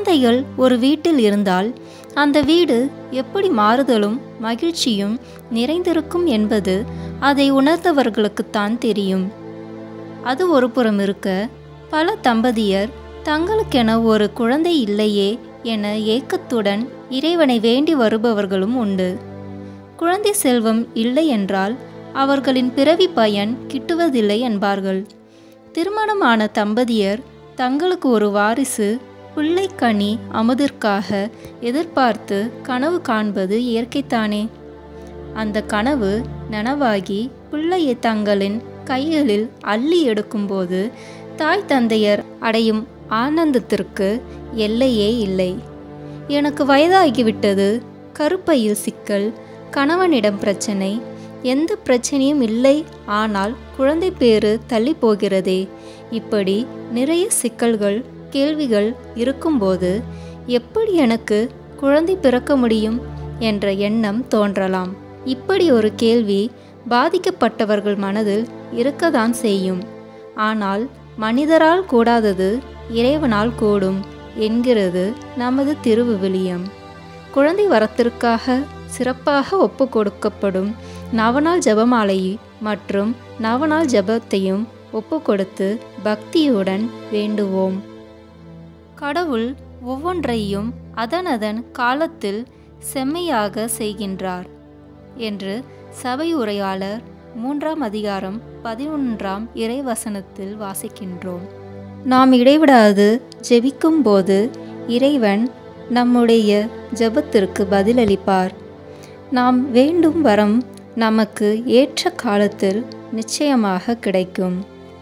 குழந்தைகள் ஒரு வீட்டில் இருந்தால் அந்த வீடு எப்படி மாறுதலும் மகிழ்ச்சியும் நிறைந்திருக்கும் என்பது அதை உணர்ந்தவர்களுக்குத்தான் தெரியும் அது ஒரு புறம் இருக்க பல தம்பதியர் தங்களுக்கென ஒரு குழந்தை இல்லையே என ஏக்கத்துடன் இறைவனை வேண்டி வருபவர்களும் உண்டு குழந்தை செல்வம் இல்லை என்றால் அவர்களின் பிறவி பயன் கிட்டுவதில்லை என்பார்கள் திருமணமான தம்பதியர் தங்களுக்கு ஒரு வாரிசு பிள்ளைக்கனி அமுதிற்காக எதிர்பார்த்து கனவு காண்பது இயற்கைத்தானே அந்த கனவு நனவாகி பிள்ளையை தங்களின் கைகளில் அள்ளி எடுக்கும்போது தாய் தந்தையர் அடையும் ஆனந்தத்திற்கு எல்லையே இல்லை எனக்கு வயதாகிவிட்டது கருப்பையில் சிக்கல் கணவனிடம் பிரச்சனை எந்த பிரச்சனையும் இல்லை ஆனால் குழந்தை பேறு தள்ளி போகிறதே இப்படி நிறைய சிக்கல்கள் கேள்விகள் இருக்கும்போது எப்படி எனக்கு குழந்தை பிறக்க முடியும் என்ற எண்ணம் தோன்றலாம் இப்படி ஒரு கேள்வி பாதிக்கப்பட்டவர்கள் மனதில் இருக்கதான் செய்யும் ஆனால் மனிதரால் கூடாதது இறைவனால் கூடும் என்கிறது நமது திருவிவிலியம் குழந்தை வரத்திற்காக சிறப்பாக ஒப்பு கொடுக்கப்படும் நவநாள் ஜெபமாலை மற்றும் நவநாள் ஜெபத்தையும் ஒப்பு கொடுத்து பக்தியுடன் வேண்டுவோம் கடவுள் ஒவ்வொன்றையும் அதனதன் காலத்தில் செம்மையாக செய்கின்றார் என்று சபை உரையாளர் மூன்றாம் அதிகாரம் பதினொன்றாம் இறைவசனத்தில் வாசிக்கின்றோம் நாம் இடைவிடாது ஜெபிக்கும்போது இறைவன் நம்முடைய ஜெபத்திற்கு பதிலளிப்பார் நாம் வேண்டும் வரம் நமக்கு ஏற்ற காலத்தில் நிச்சயமாக கிடைக்கும்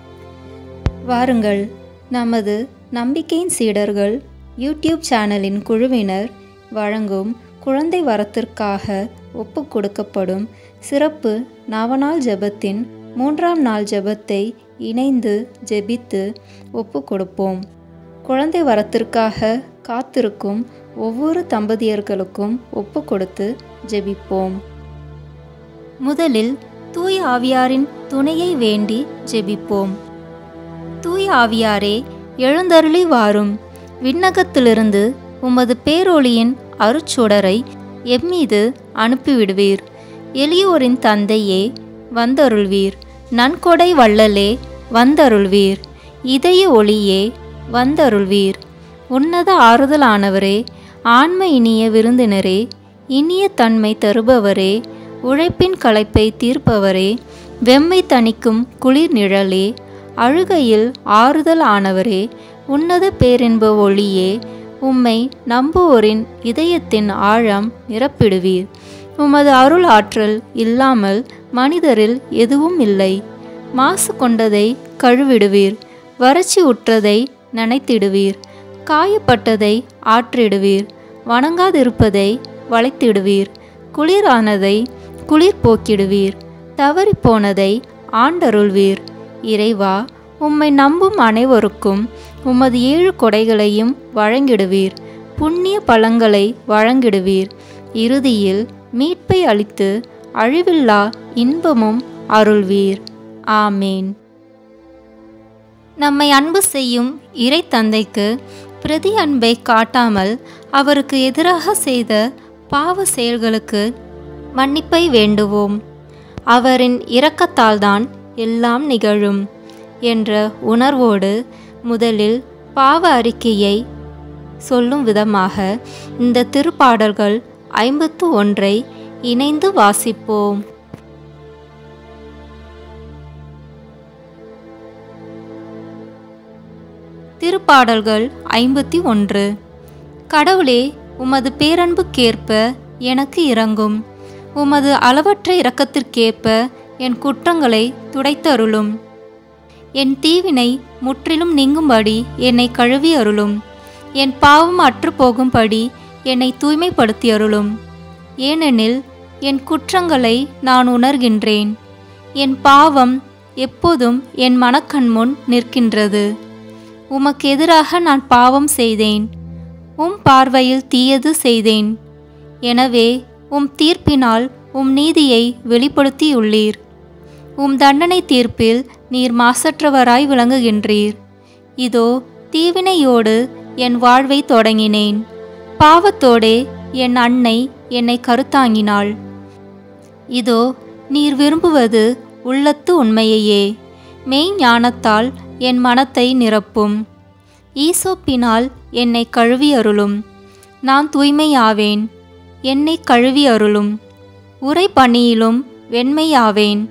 வாருங்கள் நமது நம்பிக்கையின் சீடர்கள் யூடியூப் சேனலின் குழுவினர் வழங்கும் குழந்தை வரத்திற்காக ஒப்பு கொடுக்கப்படும் சிறப்பு நவநாள் ஜெபத்தின் மூன்றாம் நாள் ஜெபத்தை இணைந்து ஜெபித்து ஒப்பு கொடுப்போம் குழந்தை வரத்திற்காக காத்திருக்கும் ஒவ்வொரு தம்பதியர்களுக்கும் ஒப்பு கொடுத்து ஜெபிப்போம் முதலில் தூய ஆவியாரின் துணையை வேண்டி ஜெபிப்போம் தூய ஆவியாரே எழுந்தருளி வாரும் விண்ணகத்திலிருந்து உமது பேரொளியின் அருச்சுடரை எம்மீது அனுப்பிவிடுவீர் எளியோரின் தந்தையே வந்தருள்வீர் நன்கொடை வள்ளலே வந்தருள்வீர் இதய ஒளியே வந்தருள்வீர் உன்னத ஆறுதலானவரே ஆன்ம இனிய விருந்தினரே இனிய தன்மை தருபவரே உழைப்பின் களைப்பை தீர்ப்பவரே வெம்மை தணிக்கும் குளிர் நிழலே அழுகையில் ஆறுதல் ஆனவரே உன்னத பேரின்ப ஒளியே உம்மை நம்புவோரின் இதயத்தின் ஆழம் நிரப்பிடுவீர் உமது அருள் ஆற்றல் இல்லாமல் மனிதரில் எதுவும் இல்லை மாசு கொண்டதை கழுவிடுவீர் வறட்சி உற்றதை நனைத்திடுவீர் காயப்பட்டதை ஆற்றிடுவீர் வணங்காதிருப்பதை வளைத்திடுவீர் குளிரானதை குளிர் போக்கிடுவீர் தவறிப்போனதை ஆண்டருள்வீர் இறைவா உம்மை நம்பும் அனைவருக்கும் உமது ஏழு கொடைகளையும் வழங்கிடுவீர் புண்ணிய பழங்களை வழங்கிடுவீர் இறுதியில் மீட்பை அளித்து அழிவில்லா இன்பமும் அருள்வீர் ஆமேன் நம்மை அன்பு செய்யும் இறை தந்தைக்கு பிரதி அன்பை காட்டாமல் அவருக்கு எதிராக செய்த பாவ செயல்களுக்கு மன்னிப்பை வேண்டுவோம் அவரின் இரக்கத்தால்தான் எல்லாம் நிகழும் என்ற உணர்வோடு முதலில் பாவ அறிக்கையை சொல்லும் விதமாக இந்த திருப்பாடல்கள் ஐம்பத்து ஒன்றை இணைந்து வாசிப்போம் திருப்பாடல்கள் ஐம்பத்தி ஒன்று கடவுளே உமது பேரன்புக்கேற்ப எனக்கு இரங்கும் உமது அளவற்ற இரக்கத்திற்கேற்ப என் குற்றங்களை துடைத்தருளும் என் தீவினை முற்றிலும் நீங்கும்படி என்னை கழுவி அருளும் என் பாவம் அற்று போகும்படி என்னை தூய்மைப்படுத்தி அருளும் ஏனெனில் என் குற்றங்களை நான் உணர்கின்றேன் என் பாவம் எப்போதும் என் மனக்கண்முன் நிற்கின்றது உமக்கு எதிராக நான் பாவம் செய்தேன் உம் பார்வையில் தீயது செய்தேன் எனவே உம் தீர்ப்பினால் உம் நீதியை வெளிப்படுத்தியுள்ளீர் உம் தண்டனை தீர்ப்பில் நீர் மாசற்றவராய் விளங்குகின்றீர் இதோ தீவினையோடு என் வாழ்வை தொடங்கினேன் பாவத்தோடே என் அன்னை என்னை கருத்தாங்கினாள் இதோ நீர் விரும்புவது உள்ளத்து உண்மையையே மெய் ஞானத்தால் என் மனத்தை நிரப்பும் ஈசோப்பினால் என்னை கழுவி அருளும் நான் தூய்மையாவேன் என்னை கழுவி அருளும் உரை பணியிலும் வெண்மையாவேன்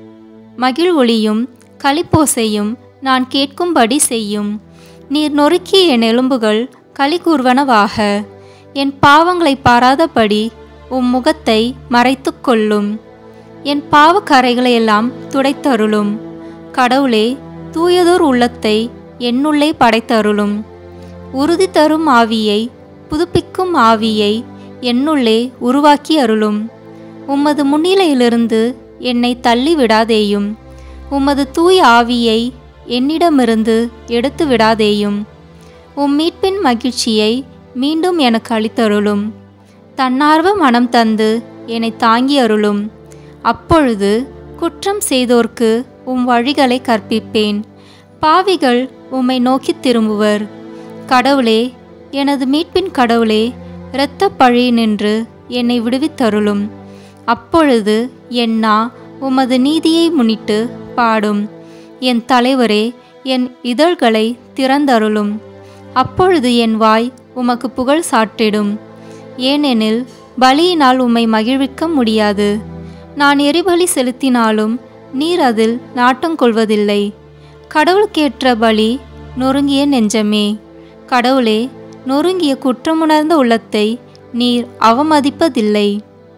மகிழ் ஒளியும் களிப்போசையும் நான் கேட்கும்படி செய்யும் நீர் நொறுக்கிய என் எலும்புகள் களி கூர்வனவாக என் பாவங்களை பாராதபடி உம் முகத்தை மறைத்துக் கொள்ளும் என் பாவ கரைகளையெல்லாம் துடைத்தருளும் கடவுளே தூயதோர் உள்ளத்தை என்னுள்ளே படைத்தருளும் உறுதி தரும் ஆவியை புதுப்பிக்கும் ஆவியை என்னுள்ளே உருவாக்கி அருளும் உமது முன்னிலையிலிருந்து என்னை தள்ளி விடாதேயும் உமது தூய ஆவியை என்னிடமிருந்து எடுத்து விடாதேயும் உம் மீட்பின் மகிழ்ச்சியை மீண்டும் எனக்கு அளித்தருளும் தன்னார்வ மனம் தந்து என்னை தாங்கி அருளும் அப்பொழுது குற்றம் செய்தோர்க்கு உம் வழிகளை கற்பிப்பேன் பாவிகள் உம்மை நோக்கி திரும்புவர் கடவுளே எனது மீட்பின் கடவுளே இரத்த பழி நின்று என்னை விடுவித்தருளும் அப்பொழுது என் நா உமது நீதியை முன்னிட்டு பாடும் என் தலைவரே என் இதழ்களை திறந்தருளும் அப்பொழுது என் வாய் உமக்கு புகழ் சாற்றிடும் ஏனெனில் பலியினால் உம்மை மகிழ்விக்க முடியாது நான் எரிபலி செலுத்தினாலும் நீர் அதில் நாட்டம் கொள்வதில்லை கடவுளுக்கேற்ற பலி நொறுங்கிய நெஞ்சமே கடவுளே நொறுங்கிய குற்றமுணர்ந்த உள்ளத்தை நீர் அவமதிப்பதில்லை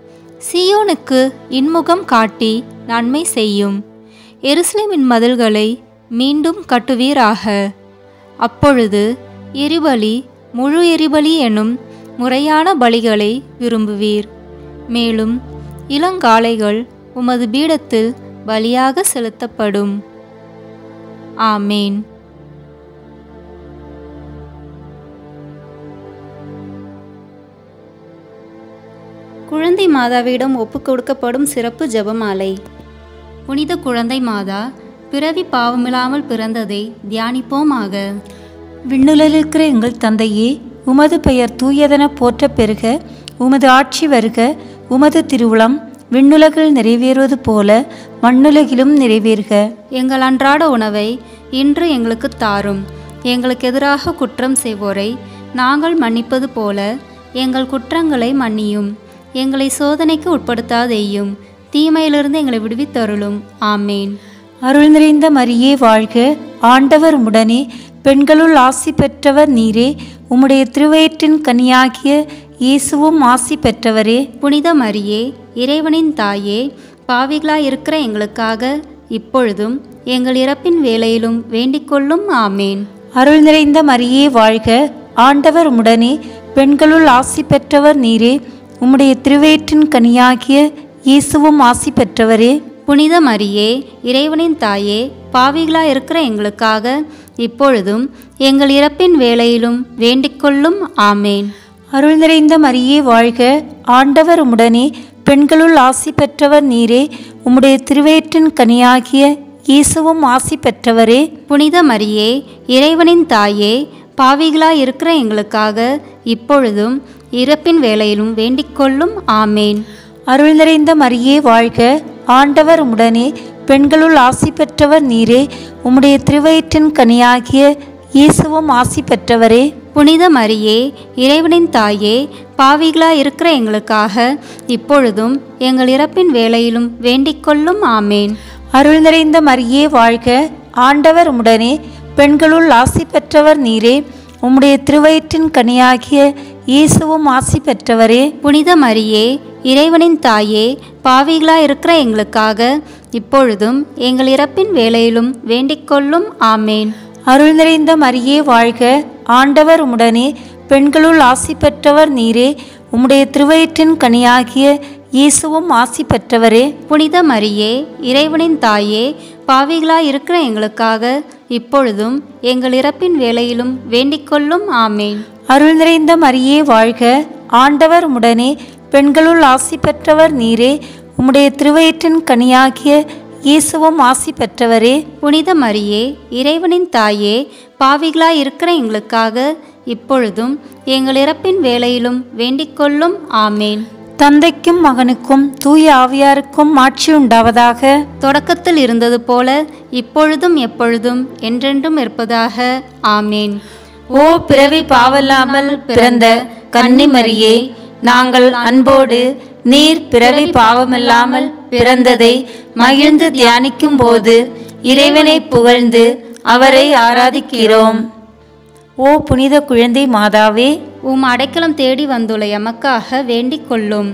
சியோனுக்கு இன்முகம் காட்டி நன்மை செய்யும் எருசலேமின் மதில்களை மீண்டும் கட்டுவீராக அப்பொழுது எரிபலி முழு எரிபலி எனும் முறையான பலிகளை விரும்புவீர் மேலும் இளங்காளைகள் உமது பீடத்தில் பலியாக செலுத்தப்படும் ஆமேன் குழந்தை மாதாவிடம் ஒப்புக் கொடுக்கப்படும் சிறப்பு ஜெபமாலை புனித குழந்தை மாதா பிறவி பாவமில்லாமல் பிறந்ததை தியானிப்போமாக விண்ணுலகில் இருக்கிற எங்கள் தந்தையே உமது பெயர் தூயதென போற்றப் பெறுக உமது ஆட்சி வருக உமது திருவுளம் விண்ணுலகில் நிறைவேறுவது போல மண்ணுலகிலும் நிறைவேறுக எங்கள் அன்றாட உணவை இன்று எங்களுக்கு தாரும் எங்களுக்கு எதிராக குற்றம் செய்வோரை நாங்கள் மன்னிப்பது போல எங்கள் குற்றங்களை மன்னியும் எங்களை சோதனைக்கு உட்படுத்தாதேயும் தீமையிலிருந்து எங்களை விடுவித்தருளும் ஆமேன் அருள் நிறைந்த மரியே வாழ்க ஆண்டவர் உடனே பெண்களுள் ஆசி பெற்றவர் நீரே உம்முடைய திருவயிற்றின் கனியாகிய இயேசுவும் ஆசி பெற்றவரே புனித மரியே இறைவனின் தாயே பாவிகளாய் இருக்கிற எங்களுக்காக இப்பொழுதும் எங்கள் இறப்பின் வேளையிலும் வேண்டிக்கொள்ளும் ஆமேன் அருள் நிறைந்த மரியே வாழ்க ஆண்டவர் உடனே பெண்களுள் ஆசி பெற்றவர் நீரே உம்முடைய திருவயிற்றின் கனியாகிய இயேசுவும் ஆசி பெற்றவரே புனித மரியே இறைவனின் தாயே பாவிகளாய் இருக்கிற எங்களுக்காக இப்பொழுதும் எங்கள் இறப்பின் வேளையிலும் வேண்டிக்கொள்ளும் ஆமேன் அருள் நிறைந்த மரியே வாழ்க ஆண்டவர் உடனே பெண்களுள் ஆசி பெற்றவர் நீரே உம்முடைய திருவயிற்றின் கனியாகிய இயேசுவும் ஆசி பெற்றவரே புனித மரியே இறைவனின் தாயே பாவிகளாய் இருக்கிற எங்களுக்காக இப்பொழுதும் இறப்பின் வேளையிலும் வேண்டிக்கொள்ளும் ஆமேன் அருள் நிறைந்த மரியே வாழ்க ஆண்டவர் உடனே பெண்களுள் ஆசி பெற்றவர் நீரே உம்முடைய திருவயிற்றின் கனியாகிய இயேசுவும் ஆசி பெற்றவரே புனித மரியே இறைவனின் தாயே பாவிகளாய் இருக்கிற எங்களுக்காக இப்பொழுதும் எங்கள் இறப்பின் வேளையிலும் வேண்டிக்கொள்ளும் ஆமேன் அருள் நிறைந்த மரியே வாழ்க ஆண்டவர் உடனே பெண்களுள் ஆசி பெற்றவர் நீரே உம்முடைய திருவயிற்றின் கனியாகிய இயேசுவும் ஆசி பெற்றவரே புனித மரியே இறைவனின் தாயே பாவிகளாய் இருக்கிற எங்களுக்காக இப்பொழுதும் எங்கள் இறப்பின் வேளையிலும் வேண்டிக்கொள்ளும் ஆமேன் அருள் நிறைந்த மரியே வாழ்க ஆண்டவர் உடனே பெண்களுள் ஆசி பெற்றவர் நீரே உம்முடைய திருவயிற்றின் கனியாகிய இயேசுவும் ஆசி பெற்றவரே புனித மரியே இறைவனின் தாயே பாவிகளாய் இருக்கிற எங்களுக்காக இப்பொழுதும் எங்கள் இறப்பின் வேளையிலும் வேண்டிக்கொள்ளும் ஆமேன் அருள் நிறைந்த மரியே வாழ்க ஆண்டவர் உடனே பெண்களுள் ஆசி பெற்றவர் நீரே உம்முடைய திருவயிற்றின் கனியாகிய இயேசுவும் ஆசி பெற்றவரே புனித மரியே இறைவனின் தாயே பாவிகளாய் இருக்கிற எங்களுக்காக இப்பொழுதும் எங்கள் இறப்பின் வேளையிலும் வேண்டிக்கொள்ளும் ஆமேன் தந்தைக்கும் மகனுக்கும் தூய ஆவியாருக்கும் ஆட்சி உண்டாவதாக தொடக்கத்தில் இருந்தது போல இப்பொழுதும் எப்பொழுதும் என்றென்றும் இருப்பதாக ஆமேன் ஓ பிறவி பாவல்லாமல் பிறந்த கன்னிமரியே நாங்கள் அன்போடு நீர் பிறவி பாவமில்லாமல் பிறந்ததை மகிழ்ந்து தியானிக்கும் போது இறைவனை புகழ்ந்து அவரை ஆராதிக்கிறோம் ஓ புனித குழந்தை மாதாவே உம் அடைக்கலம் தேடி வந்துள்ள எமக்காக வேண்டிக் கொள்ளும்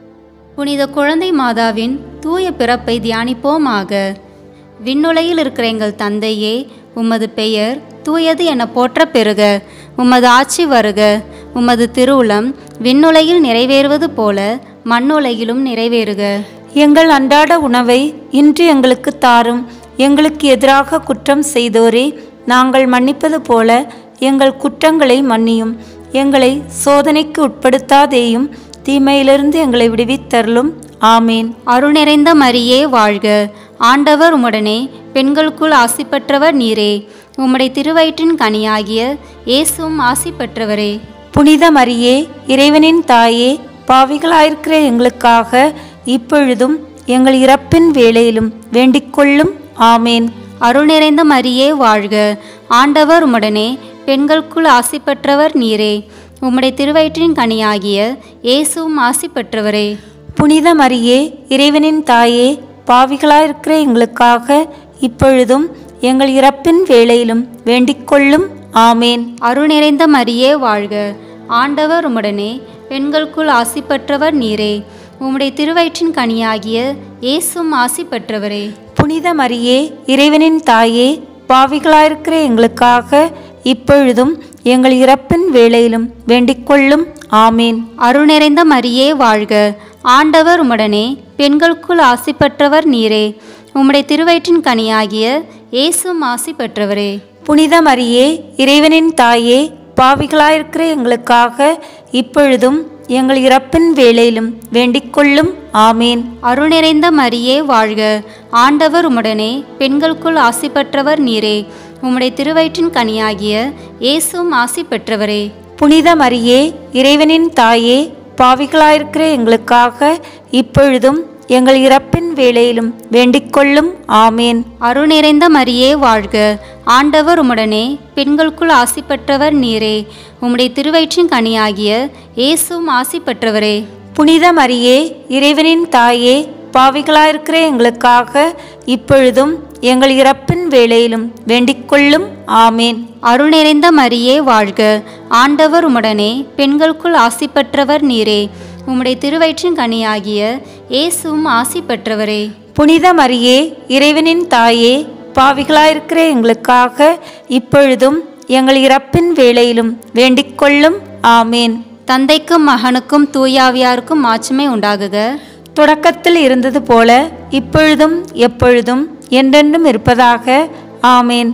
புனித குழந்தை மாதாவின் தூய பிறப்பை தியானிப்போமாக விண்ணுலகில் இருக்கிற எங்கள் தந்தையே உமது பெயர் தூயது என போற்ற பெறுக உமது ஆட்சி வருக உமது திருவுளம் விண்ணுலகில் நிறைவேறுவது போல மண்ணுலகிலும் நிறைவேறுக எங்கள் அன்றாட உணவை இன்று எங்களுக்கு தாரும் எங்களுக்கு எதிராக குற்றம் செய்தோரே நாங்கள் மன்னிப்பது போல எங்கள் குற்றங்களை மன்னியும் எங்களை சோதனைக்கு உட்படுத்தாதேயும் தீமையிலிருந்து எங்களை விடுவித்தருளும் ஆமேன் அருள் நிறைந்த மரியே வாழ்க ஆண்டவர் உம்முடனே பெண்களுக்குள் ஆசி பெற்றவர் நீரே உம்முடைய திருவயிற்றின் கனியாகிய இயேசுவும் ஆசி பெற்றவரே புனித மரியே இறைவனின் தாயே பாவிகளாயிருக்கிற எங்களுக்காக இப்பொழுதும் எங்கள் இறப்பின் வேளையிலும் வேண்டிக்கொள்ளும் ஆமேன் அருள் நிறைந்த மரியே வாழ்க ஆண்டவர் உம்முடனே பெண்களுக்குள் ஆசி பெற்றவர் நீரே உம்முடைய திருவயிற்றின் கனியாகிய இயேசுவும் ஆசி பெற்றவரே புனித மரியே இறைவனின் தாயே பாவிகளாயிருக்கிற எங்களுக்காக இப்பொழுதும் எங்கள் இறப்பின் வேளையிலும் வேண்டிக்கொள்ளும் ஆமேன் அருள் நிறைந்த மரியே வாழ்க ஆண்டவர் உம்முடனே பெண்களுக்குள் ஆசி பெற்றவர் நீரே உம்முடைய திருவயிற்றின் கனியாகிய இயேசுவும் ஆசி பெற்றவரே புனித மரியே இறைவனின் தாயே பாவிகளாயிருக்கிற எங்களுக்காக இப்பொழுதும் எங்கள் இறப்பின் வேளையிலும் வேண்டிக்கொள்ளும் ஆமேன் அருள் நிறைந்த மரியே வாழ்க ஆண்டவர் உம்முடனே பெண்களுக்குள் ஆசி பெற்றவர் நீரே உம்முடைய திருவயிற்றின் கனியாகிய இயேசுவும் ஆசி பெற்றவரே புனித மரியே இறைவனின் தாயே பாவிகளாயிருக்கிற எங்களுக்காக இப்பொழுதும் எங்கள் இறப்பின் வேளையிலும் வேண்டிக்கொள்ளும் ஆமேன் அருள் நிறைந்த மரியே வாழ்க ஆண்டவர் உம்முடனே பெண்களுக்குள் ஆசி பெற்றவர் நீரே உம்முடைய திருவயிற்றின் கனியாகிய இயேசுவும் ஆசி பெற்றவரே புனித மரியே இறைவனின் தாயே பாவிகளாயிருக்கிற எங்களுக்காக இப்பொழுதும் எங்கள் இறப்பின் வேளையிலும் வேண்டிக்கொள்ளும் ஆமேன் அருள் நிறைந்த மரியே வாழ்க ஆண்டவர் உம்முடனே பெண்களுக்குள் ஆசி பெற்றவர் நீரே உம்முடைய திருவயிற்றின் கனியாகிய இயேசுவும் ஆசி பெற்றவரே புனித மரியே இறைவனின் தாயே பாவிகளாயிருக்கிற எங்களுக்காக இப்பொழுதும் எங்கள் இறப்பின் வேளையிலும் வேண்டிக்கொள்ளும் ஆமேன் அருள் நிறைந்த மரியே வாழ்க ஆண்டவர் உம்முடனே பெண்களுக்குள் ஆசி பெற்றவர் நீரே உம்முடைய திருவயிற்றின் கனியாகிய இயேசுவும் ஆசி பெற்றவரே புனித மரியே இறைவனின் தாயே பாவிகளாயிருக்கிற எங்களுக்காக இப்பொழுதும் எங்கள் இறப்பின் வேளையிலும் வேண்டிக்கொள்ளும் ஆமேன் தந்தைக்கும் மகனுக்கும் தூயாவியாருக்கும் மாட்சிமை உண்டாகுக தொடக்கத்தில் இருந்தது போல இப்பொழுதும் எப்பொழுதும் என்றென்றும் இருப்பதாக ஆமேன்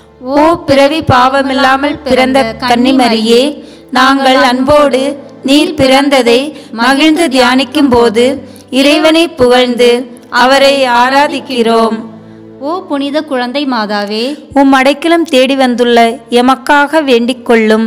ஓ பிறவி பாவமில்லாமல் பிறந்த கன்னிமரியே நாங்கள் அன்போடு நீர் பிறந்ததை மகிழ்ந்து தியானிக்கும் போது இறைவனை புகழ்ந்து அவரை ஆராதிக்கிறோம் ஓ புனித குழந்தை மாதாவே உம் அடைக்கலம் தேடி வந்துள்ள எமக்காக வேண்டிக் கொள்ளும்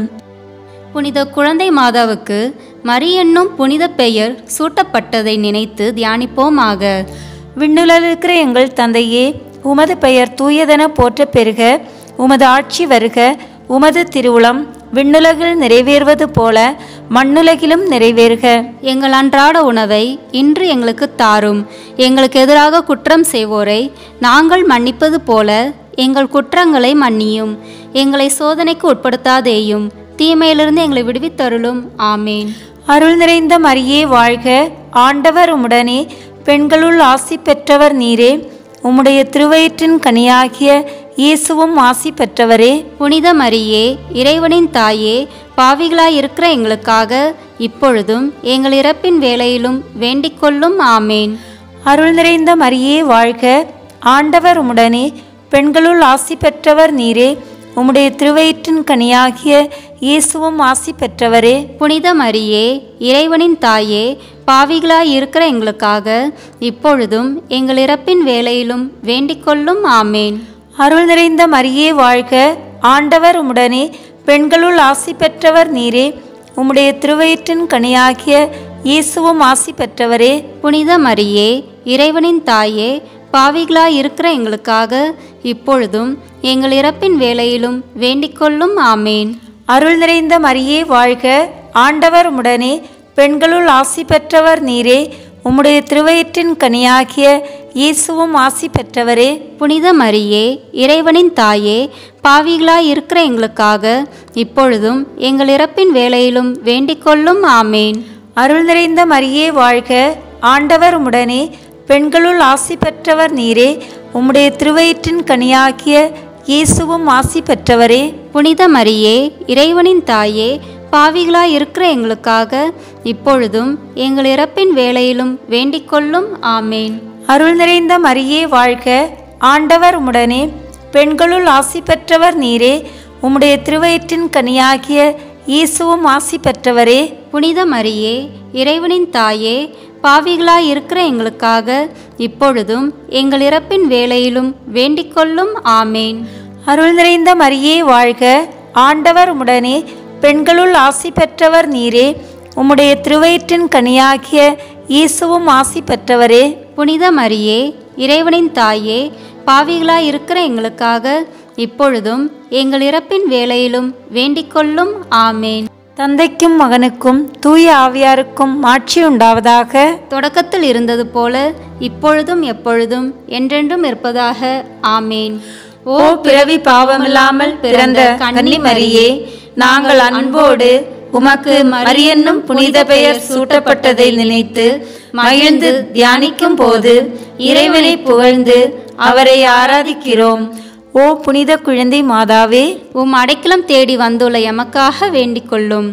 புனித குழந்தை மாதாவுக்கு மரி என்னும் புனித பெயர் சூட்டப்பட்டதை நினைத்து தியானிப்போமாக விண்ணுலகில் இருக்கிற எங்கள் தந்தையே உமது பெயர் தூயதென போற்ற பெறுக உமது ஆட்சி வருக உமது திருவுளம் விண்ணுலகில் நிறைவேறுவது போல மண்ணுலகிலும் நிறைவேறுக எங்கள் அன்றாட உணவை இன்று எங்களுக்கு தாரும் எங்களுக்கு எதிராக குற்றம் செய்வோரை நாங்கள் மன்னிப்பது போல எங்கள் குற்றங்களை மன்னியும் எங்களை சோதனைக்கு உட்படுத்தாதேயும் தீமையிலிருந்து எங்களை விடுவித்தருளும் ஆமேன் அருள் நிறைந்த மரியே வாழ்க ஆண்டவர் உம்முடனே பெண்களுள் ஆசி பெற்றவர் நீரே உம்முடைய திருவயிற்றின் கனியாகிய இயேசுவும் ஆசி பெற்றவரே புனித மரியே இறைவனின் தாயே பாவிகளாய் இருக்கிற எங்களுக்காக இப்பொழுதும் எங்கள் இறப்பின் வேளையிலும் வேண்டிக்கொள்ளும் ஆமேன் அருள் நிறைந்த மரியே வாழ்க ஆண்டவர் உம்முடனே பெண்களுள் ஆசி பெற்றவர் நீரே உம்முடைய திருவயிற்றின் கனியாகிய இயேசுவும் ஆசி பெற்றவரே புனித மரியே இறைவனின் தாயே பாவிகளாய் இருக்கிற எங்களுக்காக இப்பொழுதும் எங்கள் இறப்பின் வேளையிலும் வேண்டிக்கொள்ளும் ஆமேன் அருள் நிறைந்த மரியே வாழ்க ஆண்டவர் உம்முடனே பெண்களுள் ஆசி பெற்றவர் நீரே உம்முடைய திருவயிற்றின் கனியாகிய இயேசுவும் ஆசி பெற்றவரே புனித மரியே இறைவனின் தாயே பாவிகளாய் இருக்கிற எங்களுக்காக இப்பொழுதும் எங்கள் இறப்பின் வேளையிலும் வேண்டிக்கொள்ளும் ஆமேன் அருள் நிறைந்த மரியே வாழ்க ஆண்டவர் உம்முடனே பெண்களுள் ஆசி பெற்றவர் நீரே உம்முடைய திருவயிற்றின் கனியாகிய இயேசுவும் ஆசி பெற்றவரே புனித மரியே இறைவனின் தாயே பாவிகளாய் இருக்கிற எங்களுக்காக இப்பொழுதும் எங்கள் இறப்பின் வேளையிலும் வேண்டிக்கொள்ளும் ஆமேன் அருள் நிறைந்த மரியே வாழ்க ஆண்டவர் உம்முடனே பெண்களுள் ஆசி பெற்றவர் நீரே உம்முடைய திருவயிற்றின் கனியாகிய இயேசுவும் ஆசி பெற்றவரே புனித மரியே இறைவனின் தாயே பாவிகளாய் இருக்கிற எங்களுக்காக இப்பொழுதும் எங்கள் இறப்பின் வேளையிலும் வேண்டிக்கொள்ளும் ஆமேன் அருள் நிறைந்த மரியே வாழ்க ஆண்டவர் உம்முடனே பெண்களுள் ஆசி பெற்றவர் நீரே உம்முடைய திருவயிற்றின் கனியாகிய இயேசுவும் ஆசி பெற்றவரே புனித மரியே இறைவனின் தாயே பாவிகளாய் இருக்கிற எங்களுக்காக இப்பொழுதும் எங்கள் இறப்பின் வேளையிலும் வேண்டிக்கொள்ளும் ஆமேன் அருள் நிறைந்த மரியே வாழ்க ஆண்டவர் உம்முடனே பெண்களுள் ஆசி பெற்றவர் நீரே உம்முடைய திருவயிற்றின் கனியாகிய இயேசுவும் ஆசி பெற்றவரே புனித மரியே இறைவனின் தாயே பாவிகளாய் இருக்கிற எங்களுக்காக இப்பொழுதும் எங்கள் இறப்பின் வேளையிலும் வேண்டிக்கொள்ளும் ஆமேன் தந்தைக்கும் மகனுக்கும் தூய ஆவியாருக்கும் மாட்சி உண்டாவதாக தொடக்கத்தில் இருந்தது போல இப்பொழுதும் எப்பொழுதும் என்றென்றும் இருப்பதாக ஆமேன் ஓ பிறவி பாவமில்லாமல் பிறந்த கன்னிமரியே நாங்கள் அன்போடு உமக்கு மரியன்னும் புனித பெயர் சூட்டப்பட்டதை நினைத்து மகிழ்ந்து தியானிக்கும் போது இறைவனை புகழ்ந்து அவரை ஆராதிக்கிறோம் ஓ புனித குழந்தை மாதாவே உம் அடைக்கலம் தேடி வந்துள்ள எமக்காக வேண்டிக் கொள்ளும்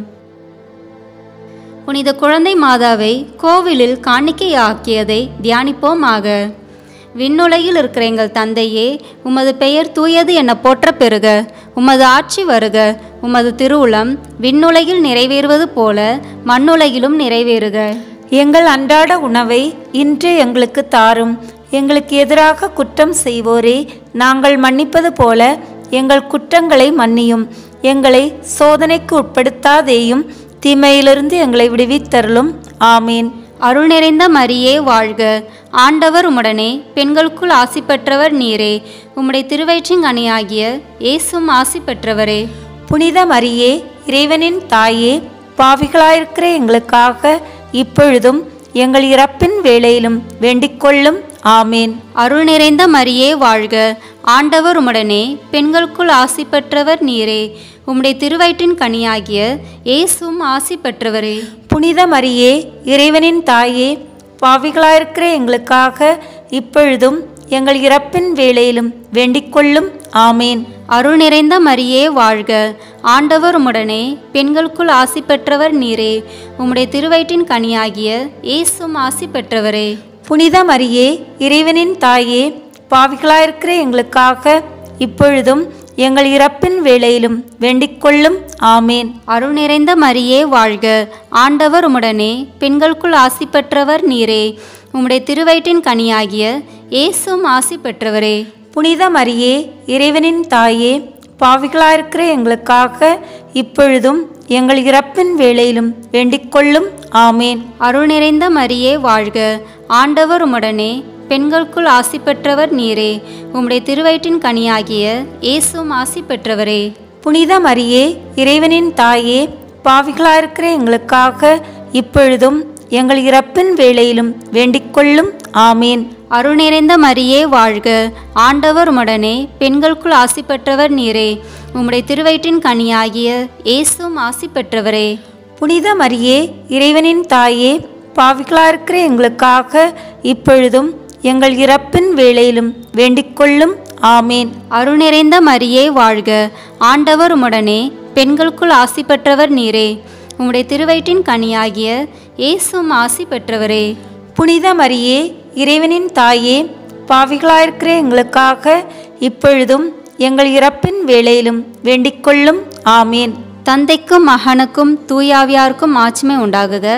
புனித குழந்தை மாதாவை கோவிலில் காணிக்கையாக்கியதை தியானிப்போமாக விண்ணுலகில் இருக்கிற எங்கள் தந்தையே உமது பெயர் தூயது என போற்ற பெறுக உமது ஆட்சி வருக உமது திருவுளம் விண்ணுலகில் நிறைவேறுவது போல மண்ணுலகிலும் நிறைவேறுக எங்கள் அன்றாட உணவை இன்று எங்களுக்கு தாரும் எங்களுக்கு எதிராக குற்றம் செய்வோரே நாங்கள் மன்னிப்பது போல எங்கள் குற்றங்களை மன்னியும் எங்களை சோதனைக்கு உட்படுத்தாதேயும் தீமையிலிருந்து எங்களை விடுவித்தருளும் ஆமீன் அருள் நிறைந்த மரியே வாழ்க ஆண்டவர் உம்முடனே பெண்களுக்குள் ஆசி பெற்றவர் நீரே உம்முடைய திருவயிற்றின் கனியாகிய இயேசும் ஆசி பெற்றவரே புனித மரியே இறைவனின் தாயே பாவிகளாயிருக்கிற எங்களுக்காக இப்பொழுதும் எங்கள் இறப்பின் வேளையிலும் வேண்டிக்கொள்ளும் ஆமீன் அருள் நிறைந்த மரியே வாழ்க ஆண்டவர் உம்முடனே பெண்களுக்குள் ஆசி பெற்றவர் நீரே உம்முடைய திருவயிற்றின் கனியாகிய இயேசும் ஆசி பெற்றவரே புனித மரியே இறைவனின் தாயே பாவிகளாயிருக்கிற எங்களுக்காக இப்பொழுதும் எங்கள் இறப்பின் வேளையிலும் வேண்டிக்கொள்ளும் ஆமீன் அருள் நிறைந்த மரியே வாழ்க ஆண்டவர் உம்முடனே பெண்களுக்குள் ஆசி பெற்றவர் நீரே உம்முடைய திருவயிற்றின் கனியாகிய இயேசும் ஆசி பெற்றவரே புனித மரியே இறைவனின் தாயே பாவிகளாயிருக்கிற எங்களுக்காக இப்பொழுதும் எங்கள் இறப்பின் வேளையிலும் வேண்டிக்கொள்ளும் ஆமீன் அருள் நிறைந்த மரியே வாழ்க ஆண்டவர் உம்முடனே பெண்களுக்குள் ஆசி பெற்றவர் நீரே உம்முடைய திருவயிற்றின் கனியாகிய இயேசும் ஆசி பெற்றவரே புனித மரியே இறைவனின் தாயே பாவிகளாயிருக்கிற எங்களுக்காக இப்பொழுதும் எங்கள் இறப்பின் வேளையிலும் வேண்டிக்கொள்ளும் ஆமேன் அருள் நிறைந்த மரியே வாழ்க ஆண்டவர் உம்முடனே பெண்களுக்குள் ஆசி பெற்றவர் நீரே உம்முடைய திருவயிற்றின் கனியாகிய இயேசும் ஆசி பெற்றவரே புனித மரியே இறைவனின் தாயே பாவிகளாயிருக்கிற எங்களுக்காக இப்பொழுதும் எங்கள் இறப்பின் வேளையிலும் வேண்டிக்கொள்ளும் ஆமேன் அருள் நிறைந்த மரியே வாழ்க ஆண்டவர் உம்முடனே பெண்களுக்குள் ஆசி பெற்றவர் நீரே உம்முடைய திருவயிற்றின் கனியாகிய இயேசும் ஆசி பெற்றவரே புனித மரியே இறைவனின் தாயே பாவிகளாயிருக்கிற எங்களுக்காக இப்பொழுதும் எங்கள் இறப்பின் வேளையிலும் வேண்டிக்கொள்ளும் ஆமேன் அருள் நிறைந்த மரியே வாழ்க ஆண்டவர் உம்முடனே பெண்களுக்குள் ஆசி பெற்றவர் நீரே உம்முடைய திருவயிற்றின் கனியாகிய இயேசும் ஆசி பெற்றவரே புனித மரியே இறைவனின் தாயே பாவிகளாயிருக்கிற எங்களுக்காக இப்பொழுதும் எங்கள் இறப்பின் வேளையிலும் வேண்டிக்கொள்ளும் ஆமேன் தந்தைக்கும் மகனுக்கும் தூயாவியாருக்கும் ஆட்சிமை உண்டாகுக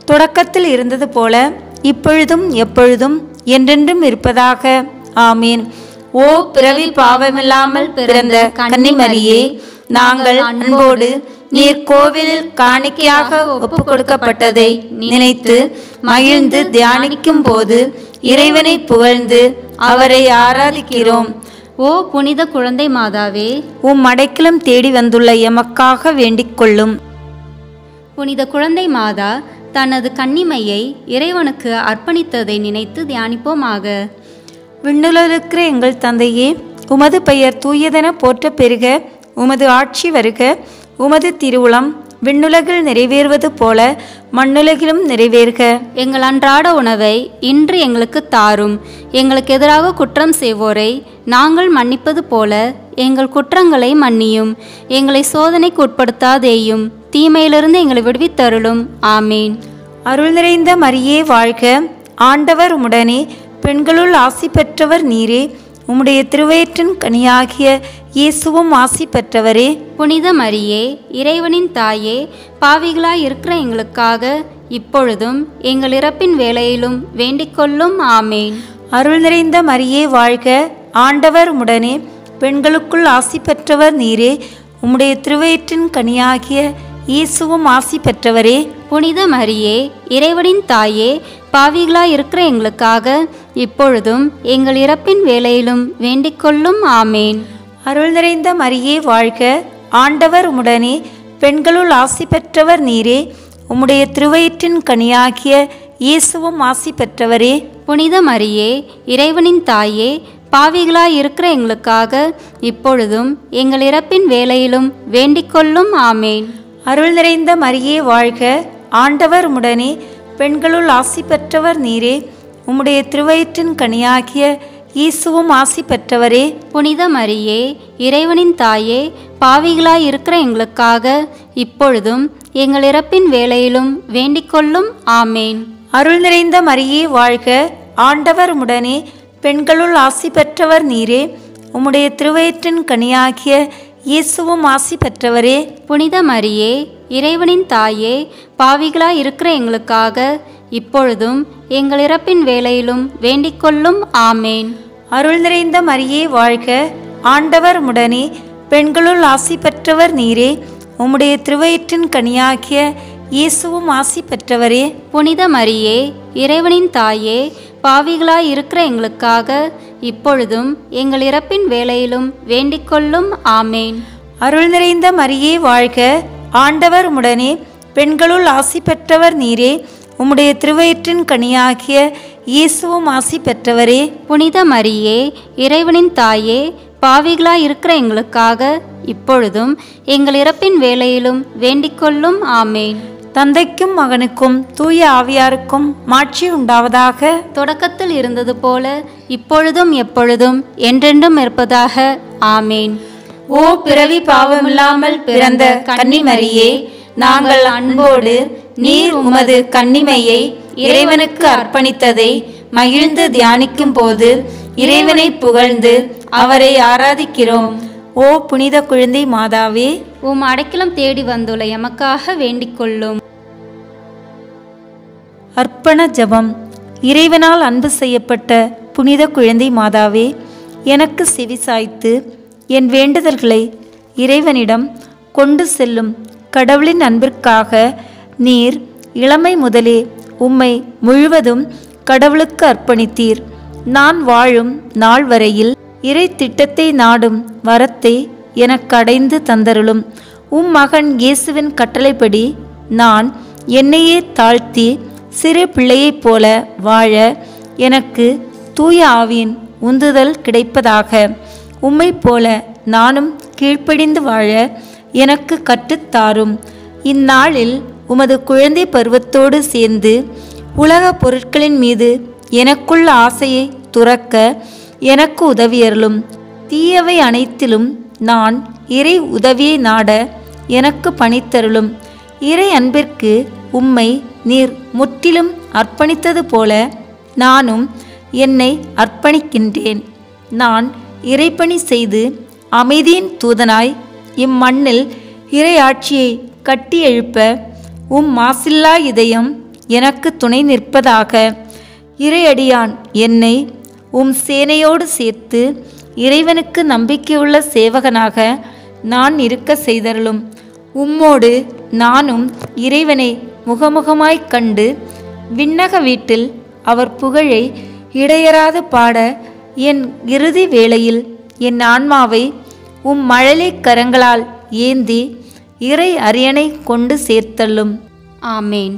தொடக்கத்தில் இருந்தது போல இப்பொழுதும் எப்பொழுதும் என்றென்றும் இருப்பதாக ஆமீன் ஓ பிறவி பாவமில்லாமல் பிறந்த கன்னிமரியே நாங்கள் அன்போடு நீர் கோவிலில் காணிக்கையாக ஒப்பு கொடுக்கப்பட்டதை நினைத்து மகிழ்ந்து தியானிக்கும் போது இறைவனை புகழ்ந்து அவரை ஆராதிக்கிறோம் ஓ புனித குழந்தை மாதாவே உம் அடைக்கலம் தேடி வந்துள்ள எமக்காக வேண்டிக் கொள்ளும் புனித குழந்தை மாதா தனது கன்னிமையை இறைவனுக்கு அர்ப்பணித்ததை நினைத்து தியானிப்போமாக விண்ணுலகிற எங்கள் தந்தையே உமது பெயர் தூயதென போற்ற பெருக உமது ஆட்சி வருக உமது திருவுளம் விண்ணுலகில் நிறைவேறுவது போல மண்ணுலகிலும் நிறைவேறுக எங்கள் அன்றாட உணவை இன்று எங்களுக்கு தாரும் எங்களுக்கு எதிராக குற்றம் செய்வோரை நாங்கள் மன்னிப்பது போல எங்கள் குற்றங்களை மன்னியும் எங்களை சோதனைக்கு உட்படுத்தாதேயும் தீமையிலிருந்து எங்களை விடுவித்தருளும் ஆமீன் அருள் நிறைந்த மரியே வாழ்க ஆண்டவர் உம்முடனே பெண்களுள் ஆசி பெற்றவர் நீரே உம்முடைய திருவயிற்றின் கனியாகிய இயேசுவும் ஆசி பெற்றவரே புனித மரியே இறைவனின் தாயே பாவிகளாய் இருக்கிற எங்களுக்காக இப்பொழுதும் எங்கள் இறப்பின் வேளையிலும் வேண்டிக்கொள்ளும் ஆமேன் அருள் நிறைந்த மரியே வாழ்க ஆண்டவர் உம்முடனே பெண்களுக்குள் ஆசி பெற்றவர் நீரே உம்முடைய திருவயிற்றின் கனியாகிய இயேசுவும் ஆசி பெற்றவரே புனித மரியே இறைவனின் தாயே பாவிகளாய் இருக்கிற எங்களுக்காக இப்பொழுதும் எங்கள் இறப்பின் வேளையிலும் வேண்டிக்கொள்ளும் ஆமேன் அருள் நிறைந்த மரியே வாழ்க ஆண்டவர் உம்முடனே பெண்களுள் ஆசி பெற்றவர் நீரே உம்முடைய திருவயிற்றின் கனியாகிய இயேசுவும் ஆசி பெற்றவரே புனித மரியே இறைவனின் தாயே பாவிகளாய் இருக்கிற எங்களுக்காக இப்பொழுதும் எங்கள் இறப்பின் வேளையிலும் வேண்டிக்கொள்ளும் ஆமேன் அருள் நிறைந்த மரியே வாழ்க ஆண்டவர் உம்முடனே பெண்களுள் ஆசி பெற்றவர் நீரே உம்முடைய திருவயிற்றின் கனியாகிய இயேசுவும் ஆசி பெற்றவரே புனித மரியே இறைவனின் தாயே பாவிகளாய் இருக்கிற எங்களுக்காக இப்பொழுதும் எங்கள் இறப்பின் வேளையிலும் வேண்டிக்கொள்ளும் ஆமேன் அருள் நிறைந்த மரியே வாழ்க ஆண்டவர் உம்முடனே பெண்களுள் ஆசி பெற்றவர் நீரே உம்முடைய திருவயிற்றின் கனியாகிய இயேசுவும் ஆசி பெற்றவரே புனித மரியே இறைவனின் தாயே பாவிகளாய் இருக்கிற எங்களுக்காக இப்பொழுதும் எங்கள் இறப்பின் வேளையிலும் வேண்டிக்கொள்ளும் ஆமேன் அருள் நிறைந்த மரியே வாழ்க ஆண்டவர் உம்முடனே பெண்களுள் ஆசி பெற்றவர் நீரே உம்முடைய திருவயிற்றின் கனியாகிய இயேசுவும் ஆசி பெற்றவரே புனித மரியே இறைவனின் தாயே பாவிகளாய் இருக்கிற எங்களுக்காக இப்பொழுதும் எங்கள் இறப்பின் வேளையிலும் வேண்டிக்கொள்ளும் ஆமேன் அருள் நிறைந்த மரியே வாழ்க ஆண்டவர் உம்முடனே பெண்களுள் ஆசி பெற்றவர் நீரே உம்முடைய திருவயிற்றின் கனியாகிய இயேசுவும் ஆசி பெற்றவரே புனித மரியே இறைவனின் தாயே பாவிகளாய் இருக்கிற எங்களுக்காக இப்பொழுதும் எங்கள் இறப்பின் வேளையிலும் வேண்டிக்கொள்ளும் ஆமேன் தந்தைக்கும் மகனுக்கும் தூய ஆவியாருக்கும் மாட்சி உண்டாவதாக தொடக்கத்தில் இருந்தது போல இப்பொழுதும் எப்பொழுதும் என்றென்றும் இருப்பதாக ஆமேன் ஓ பிறவி பாவமில்லாமல் பிறந்த கன்னிமரியே நாங்கள் அன்போடு நீர் உமது கன்னிமையை இறைவனுக்கு அர்ப்பணித்ததை மகிழ்ந்து தியானிக்கும் போது இறைவனை புகழ்ந்து அவரை ஆராதிக்கிறோம் ஓ புனித குழந்தை மாதாவே உம் அடைக்கலம் தேடி வந்துள்ள எமக்காக வேண்டிக்கொள்ளும் அர்ப்பண ஜெபம் இறைவனால் அன்பு செய்யப்பட்ட புனித குழந்தை மாதாவே எனக்கு செவிசாய்த்து என் வேண்டுதல்களை இறைவனிடம் கொண்டு செல்லும் கடவுளின் அன்பிற்காக நீர் இளமை முதலே உம்மை முழுவதும் கடவுளுக்கு அர்ப்பணித்தீர் நான் வாழும் நாள் வரையில் இறை திட்டத்தை நாடும் வரத்தை எனக்கு அடைந்து தந்தருளும் உம் மகன் இயேசுவின் கட்டளைப்படி நான் என்னையே தாழ்த்தி சிறு பிள்ளையைப் போல வாழ எனக்கு தூய ஆவியின் உந்துதல் கிடைப்பதாக உம்மைப் போல நானும் கீழ்ப்படிந்து வாழ எனக்கு கற்றுத்தாரும் இந்நாளில் உமது குழந்தை பருவத்தோடு சேர்ந்து உலக பொருட்களின் மீது எனக்குள்ள ஆசையை துறக்க எனக்கு உதவியருளும் தீயவை அனைத்திலும் நான் இறை உதவியை நாட எனக்கு பணித்தருளும் இறை அன்பிற்கு உம்மை நீர் முற்றிலும் அர்ப்பணித்தது போல நானும் என்னை அர்ப்பணிக்கின்றேன் நான் இறைப்பணி செய்து அமைதியின் தூதனாய் இம்மண்ணில் இறை ஆட்சியை கட்டி எழுப்ப உம் மாசில்லா இதயம் எனக்கு துணை நிற்பதாக இறையடியான் என்னை உம் சேனையோடு சேர்த்து இறைவனுக்கு நம்பிக்கையுள்ள சேவகனாக நான் இருக்க செய்தருளும் உம்மோடு நானும் இறைவனை முகமுகமாய்க் கண்டு விண்ணக வீட்டில் அவர் புகழை இடையராது பாட என் இறுதி வேளையில் என் ஆன்மாவை உம் மழலை கரங்களால் ஏந்தி இறை அரியணை கொண்டு சேர்த்தள்ளும் ஆமேன்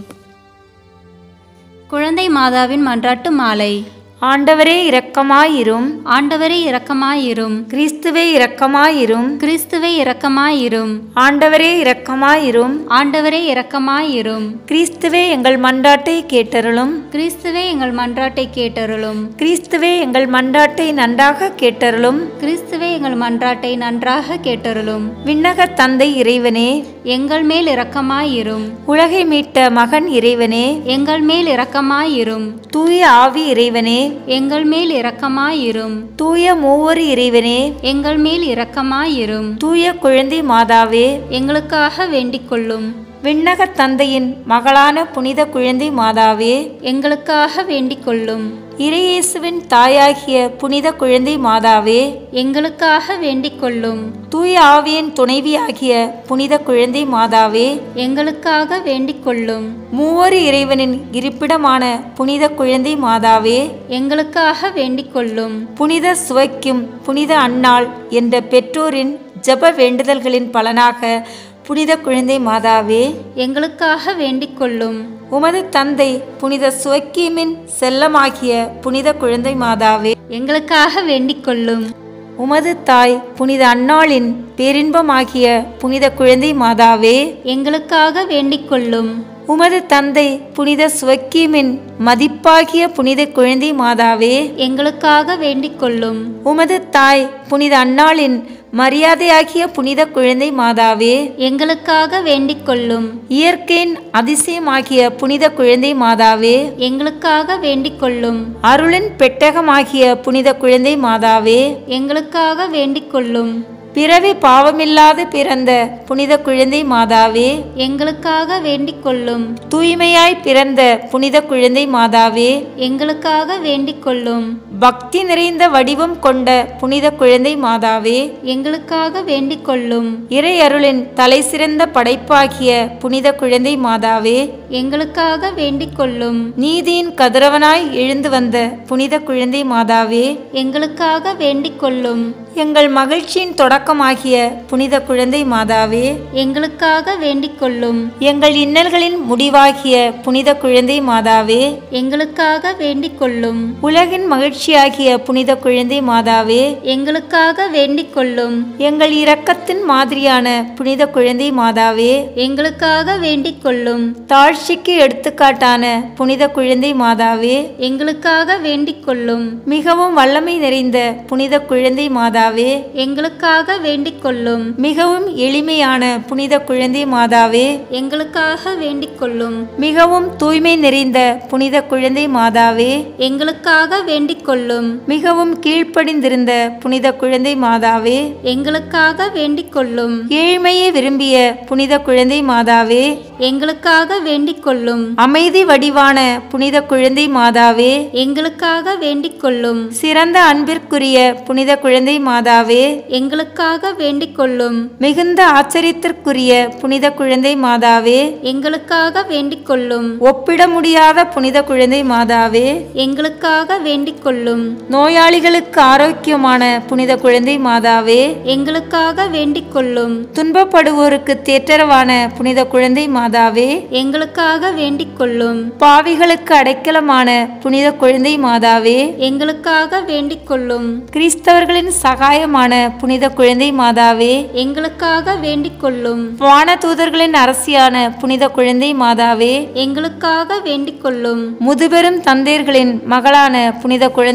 குழந்தை மாதாவின் மன்றாட்டு மாலை ஆண்டவரே இரக்கமாயிரும் ஆண்டவரே இரக்கமாயிரும் கிறிஸ்துவே இரக்கமாயிரும் கிறிஸ்துவே இரக்கமாயிரும் ஆண்டவரே இரக்கமாயிரும் ஆண்டவரே இரக்கமாயிரும் கிறிஸ்துவே எங்கள் மன்றாட்டை கேட்டருளும் கிறிஸ்துவே எங்கள் மன்றாட்டை கேட்டருளும் கிறிஸ்துவே எங்கள் மன்றாட்டை நன்றாக கேட்டருளும் கிறிஸ்துவே எங்கள் மன்றாட்டை நன்றாக கேட்டருளும் விண்ணக தந்தை இறைவனே எங்கள் மேல் இரக்கமாயிரும் உலகை மீட்ட மகன் இறைவனே எங்கள் மேல் இரக்கமாயிரும் தூய ஆவி இறைவனே எங்கள் மேல் இரக்கமாயிரும் தூய மூவரு இறைவனே எங்கள் மேல் இரக்கமாயிரும் தூய குழந்தை மாதாவே எங்களுக்காக வேண்டிக் கொள்ளும் விண்ணக தந்தையின் மகளான புனித குழந்தை மாதாவே எங்களுக்காக வேண்டிக் கொள்ளும் இறையேசுவின் தாயாகிய புனித குழந்தை மாதாவே எங்களுக்காக வேண்டிக் கொள்ளும் தூய ஆவியின் துணைவியாகிய புனித குழந்தை மாதாவே எங்களுக்காக வேண்டிக் கொள்ளும் மூவரு இறைவனின் இருப்பிடமான புனித குழந்தை மாதாவே எங்களுக்காக வேண்டிக் கொள்ளும் புனித சுவைக்கும் புனித அன்னாள் என்ற பெற்றோரின் ஜெப வேண்டுதல்களின் பலனாக புனித குழந்தை மாதாவே எங்களுக்காக வேண்டிக் கொள்ளும் உமது தந்தை புனித சுவக்கீமின் செல்லமாகிய புனித குழந்தை மாதாவே எங்களுக்காக வேண்டிக் கொள்ளும் உமது தாய் புனித அன்னாளின் பேரின்பமாகிய புனித குழந்தை மாதாவே எங்களுக்காக வேண்டிக் கொள்ளும் உமது தந்தை புனித சுவக்கீமின் மதிப்பாகிய புனித குழந்தை மாதாவே எங்களுக்காக வேண்டிக் கொள்ளும் உமது தாய் புனித அன்னாளின் மரியாதையாகிய புனித குழந்தை மாதாவே எங்களுக்காக வேண்டிக் கொள்ளும் இயற்கையின் அதிசயமாகிய புனித குழந்தை மாதாவே எங்களுக்காக வேண்டிக் கொள்ளும் அருளின் பெட்டகமாகிய புனித குழந்தை மாதாவே எங்களுக்காக வேண்டிக் கொள்ளும் பிறவி பாவமில்லாது பிறந்த புனித குழந்தை மாதாவே எங்களுக்காக வேண்டிக் கொள்ளும் தூய்மையாய் பிறந்த புனித குழந்தை மாதாவே எங்களுக்காக வேண்டிக் கொள்ளும் பக்தி நிறைந்த வடிவம் கொண்ட புனித குழந்தை மாதாவே எங்களுக்காக வேண்டிக் கொள்ளும் இறை அருளின் தலை சிறந்த படைப்பாகிய புனித குழந்தை மாதாவே எங்களுக்காக வேண்டிக் கொள்ளும் நீதியின் கதிரவனாய் எழுந்து வந்த புனித குழந்தை மாதாவே எங்களுக்காக வேண்டிக் கொள்ளும் எங்கள் மகிழ்ச்சியின் தொடக்கமாகிய புனித குழந்தை மாதாவே எங்களுக்காக வேண்டிக் கொள்ளும் எங்கள் இன்னல்களின் முடிவாகிய புனித குழந்தை மாதாவே எங்களுக்காக வேண்டிக் கொள்ளும் உலகின் மகிழ்ச்சியாகிய புனித குழந்தை மாதாவே எங்களுக்காக வேண்டிக் கொள்ளும் எங்கள் இரக்கத்தின் மாதிரியான புனித குழந்தை மாதாவே எங்களுக்காக வேண்டிக் கொள்ளும் தாழ்ச்சிக்கு எடுத்துக்காட்டான புனித குழந்தை மாதாவே எங்களுக்காக வேண்டிக் கொள்ளும் மிகவும் வல்லமை நிறைந்த புனித குழந்தை மாதாவே எங்களுக்காக வேண்டிக் கொள்ளும் மிகவும் எளிமையான புனித குழந்தை மாதாவே எங்களுக்காக வேண்டிக் கொள்ளும் மிகவும் தூய்மை நிறைந்த புனித குழந்தை மாதாவே எங்களுக்காக வேண்டிக் கொள்ளும் மிகவும் கீழ்ப்படிந்திருந்த புனித குழந்தை மாதாவே எங்களுக்காக வேண்டிக் கொள்ளும் ஏழ்மையை விரும்பிய புனித குழந்தை மாதாவே எங்களுக்காக வேண்டிக் கொள்ளும் அமைதி வடிவான புனித குழந்தை மாதாவே எங்களுக்காக வேண்டிக் கொள்ளும் சிறந்த அன்பிற்குரிய புனித குழந்தை மாதாவே எங்களுக்காக வேண்டிக் கொள்ளும் மிகுந்த ஆச்சரியத்திற்குரிய புனித குழந்தை மாதாவே எங்களுக்காக வேண்டிக் கொள்ளும் ஒப்பிட முடியாத புனித குழந்தை மாதாவே எங்களுக்காக வேண்டிக் கொள்ளும் நோயாளிகளுக்கு ஆரோக்கியமான புனித குழந்தை மாதாவே எங்களுக்காக வேண்டிக் கொள்ளும் துன்பப்படுவோருக்கு தேற்றரவான புனித குழந்தை மாதாவே எங்களுக்காக வேண்டிக் கொள்ளும் பாவிகளுக்கு அடைக்கலமான புனித குழந்தை மாதாவே எங்களுக்காக வேண்டிக் கொள்ளும் கிறிஸ்தவர்களின் சகாயமான புனித குழந்தை மாதாவே எங்களுக்காக வேண்டிக் கொள்ளும் வான தூதர்களின் அரசியான புனித குழந்தை மாதாவே எங்களுக்காக வேண்டிக் கொள்ளும் முதுபெரும் தந்தையர்களின் மகளான புனித குழந்தை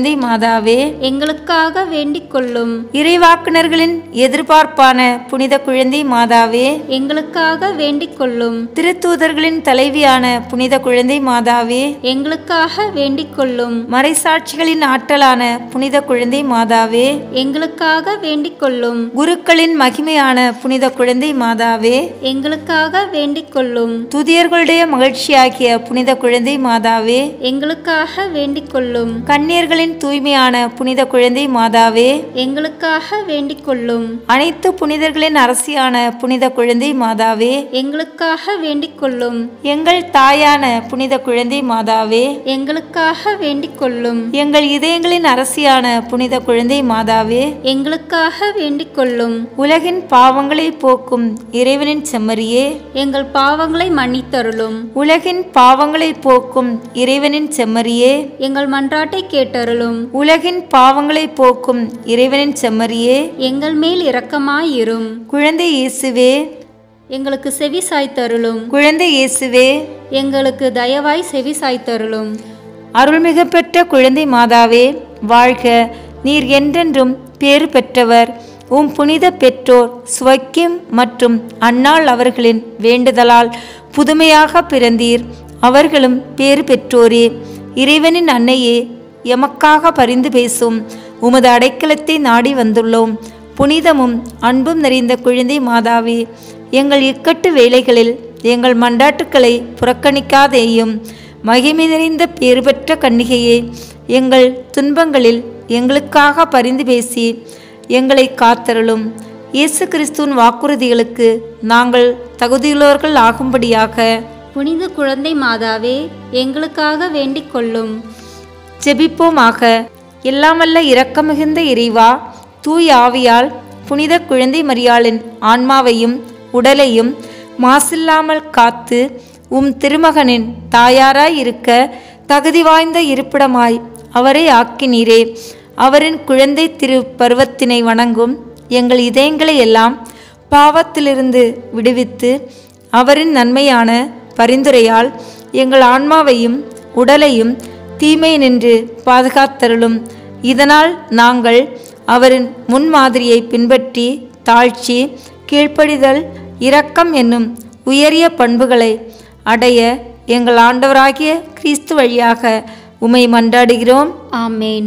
குழந்தை மாதாவே எங்களுக்காக வேண்டிக் கொள்ளும் இறைவாக்குனர்களின் எதிர்பார்ப்பான புனித குழந்தை மாதாவே எங்களுக்காக வேண்டிக் கொள்ளும் திருத்தூதர்களின் தலைவியான புனித குழந்தை மாதாவே எங்களுக்காக வேண்டிக் கொள்ளும் மறைசாட்சிகளின் ஆற்றலான புனித குழந்தை மாதாவே எங்களுக்காக வேண்டிக் கொள்ளும் குருக்களின் மகிமையான புனித குழந்தை மாதாவே எங்களுக்காக வேண்டிக் கொள்ளும் துதியர்களுடைய மகிழ்ச்சியாகிய புனித குழந்தை மாதாவே எங்களுக்காக வேண்டிக் கொள்ளும் கன்னியர்களின் தூய்மையான புனித குழந்தை மாதாவே எங்களுக்காக வேண்டிக் கொள்ளும் அனைத்து புனிதர்களின் அரசியான புனித குழந்தை மாதாவே எங்களுக்காக வேண்டிக் கொள்ளும் எங்கள் தாயான புனித குழந்தை மாதாவே எங்களுக்காக வேண்டிக் கொள்ளும் எங்கள் இதயங்களின் அரசியான புனித குழந்தை மாதாவே எங்களுக்காக வேண்டிக் கொள்ளும் உலகின் பாவங்களை போக்கும் இறைவனின் செம்மறியே எங்கள் பாவங்களை மன்னித்தருளும் உலகின் பாவங்களை போக்கும் இறைவனின் செம்மறியே எங்கள் மன்றாட்டை கேட்டருளும் உலகின் பாவங்களை போக்கும் இறைவனின் செம்மறியே எங்கள் மேல் இரக்கமாயிரும் குழந்தை இயேசுவே எங்களுக்கு செவி சாய்த்தருளும் குழந்தை இயேசுவே எங்களுக்கு தயவாய் செவி சாய்த்தருளும் அருள்மிகு பெற்ற குழந்தை மாதாவே வாழ்க நீர் என்றென்றும் பேறு பெற்றவர் உம் புனித பெற்றோர் சுவக்கியம் மற்றும் அன்னாள் அவர்களின் வேண்டுதலால் புதுமையாக பிறந்தீர் அவர்களும் பேறு பெற்றோரே இறைவனின் அன்னையே எமக்காக பரிந்து பேசும் உமது அடைக்கலத்தை நாடி வந்துள்ளோம் புனிதமும் அன்பும் நிறைந்த குழந்தை மாதாவே எங்கள் இக்கட்டு வேளைகளில் எங்கள் மண்டாட்டுக்களை புறக்கணிக்காதேயும் மகிமை நிறைந்த பேறு பெற்ற கன்னிகையே எங்கள் துன்பங்களில் எங்களுக்காக பரிந்து பேசி எங்களை காத்தருளும் இயேசு கிறிஸ்துவின் வாக்குறுதிகளுக்கு நாங்கள் தகுதியுள்ளவர்கள் ஆகும்படியாக புனித குழந்தை மாதாவே எங்களுக்காக வேண்டிக் கொள்ளும் ஜெபிப்போமாக எல்லாமல்ல இரக்கமிகுந்த இறைவா தூய் ஆவியால் புனித குழந்தை மரியாளின் ஆன்மாவையும் உடலையும் மாசில்லாமல் காத்து உம் திருமகனின் தாயாராய் இருக்க தகுதி வாய்ந்த இருப்பிடமாய் அவரை ஆக்கினீரே அவரின் குழந்தை திரு பருவத்தினை வணங்கும் எங்கள் இதயங்களை எல்லாம் பாவத்திலிருந்து விடுவித்து அவரின் நன்மையான பரிந்துரையால் எங்கள் ஆன்மாவையும் உடலையும் தீமை நின்று பாதுகாத்தருளும் இதனால் நாங்கள் அவரின் முன்மாதிரியை பின்பற்றி தாழ்ச்சி கீழ்ப்படிதல் இரக்கம் என்னும் உயரிய பண்புகளை அடைய எங்கள் ஆண்டவராகிய கிறிஸ்து வழியாக உமை மன்றாடுகிறோம் ஆமேன்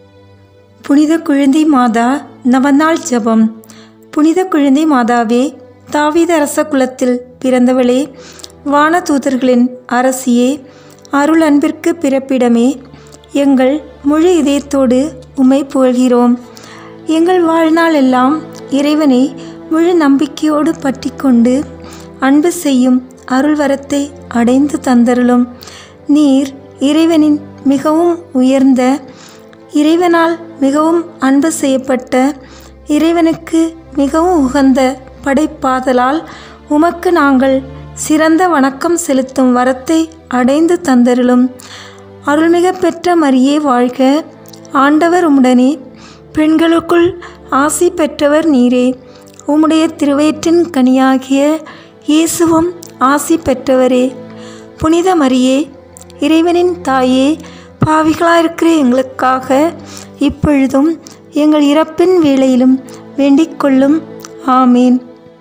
புனித குழந்தை மாதா நவநாள் ஜெபம் புனித குழந்தை மாதாவே தாவீத அரச குலத்தில் பிறந்தவளே வானதூதர்களின் அரசியே அருள் அன்பிற்கு பிறப்பிடமே எங்கள் முழு இதயத்தோடு உம்மை புகழ்கிறோம் எங்கள் வாழ்நாள் எல்லாம் இறைவனை முழு நம்பிக்கையோடு பற்றிக்கொண்டு அன்பு செய்யும் அருள் வரத்தை அடைந்து தந்தருளும் நீர் இறைவனின் மிகவும் உயர்ந்த இறைவனால் மிகவும் அன்பு செய்யப்பட்ட இறைவனுக்கு மிகவும் உகந்த படைப்பாதலால் உமக்கு நாங்கள் சிறந்த வணக்கம் செலுத்தும் வரத்தை அடைந்து தந்தருளும் அருள்மிக பெற்ற மரியே வாழ்க ஆண்டவர் உம்முடனே பெண்களுக்குள் ஆசி பெற்றவர் நீரே உம்முடைய திருவயிற்றின் கனியாகிய இயேசுவும் ஆசி பெற்றவரே புனித மரியே இறைவனின் தாயே பாவிகளாயிருக்கிற எங்களுக்காக இப்பொழுதும் எங்கள் இறப்பின் வேளையிலும் வேண்டிக் கொள்ளும் ஆமீன்